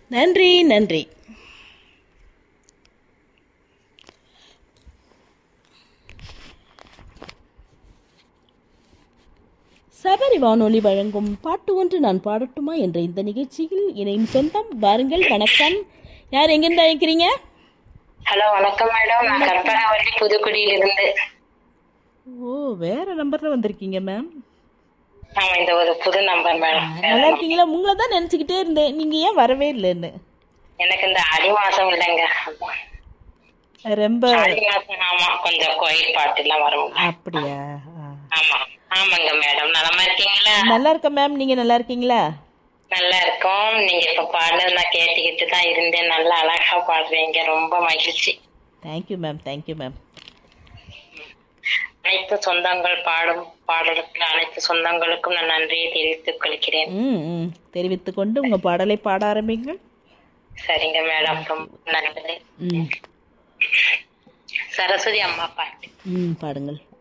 நன்றி நன்றி சபரி வானொலி வழங்கும் பாட்டு ஒன்று நான் பாடட்டுமா என்ற இந்த நிகழ்ச்சியில் இணையும் சொந்தம் வாருங்கள் வணக்கம் யார் எங்கிருந்து அழைக்கிறீங்க ஹலோ வணக்கம் மேடம் நான் கற்பகாவல்லி புதுக்குடியிலிருந்து ஓ வேற நம்பர்ல வந்திருக்கீங்க மேம் ஆமா இந்த ஒரு புது நம்பர் மேடம் நல்லா இருக்கீங்களா உங்களை தான் நினச்சிக்கிட்டே இருந்தேன் நீங்க ஏன் வரவே இல்லைன்னு எனக்கு இந்த ஆடி மாசம் இல்லைங்க ரொம்ப ஆடி மாசம் ஆமா கொஞ்சம் கோயில் பாட்டு எல்லாம் வரும் அப்படியா ஆ. ஆமா ஆமாங்க மேடம் நலமா இருக்கீங்களா நல்லா இருக்க மேம் நீங்க நல்லா இருக்கீங்களா நல்லா இருக்கோம் நீங்க இப்ப பாடுனது நான் கேட்டுக்கிட்டு தான் இருந்தேன் நல்லா அழகா பாடுறீங்க ரொம்ப மகிழ்ச்சி தேங்க்யூ மேம் தேங்க்யூ மேம் அனைத்து சொந்தங்கள் பாடும் பாடலுக்கு அனைத்து சொந்தங்களுக்கும் நான் நன்றியை தெரிவித்துக் கொள்கிறேன் ம் ம் தெரிவித்துக் கொண்டு உங்க பாடலை பாட ஆரம்பிங்கள் சரிங்க மேடம் ரொம்ப நன்றி ம் சரஸ்வதி அம்மா பாட்டு ம் பாடுங்கள்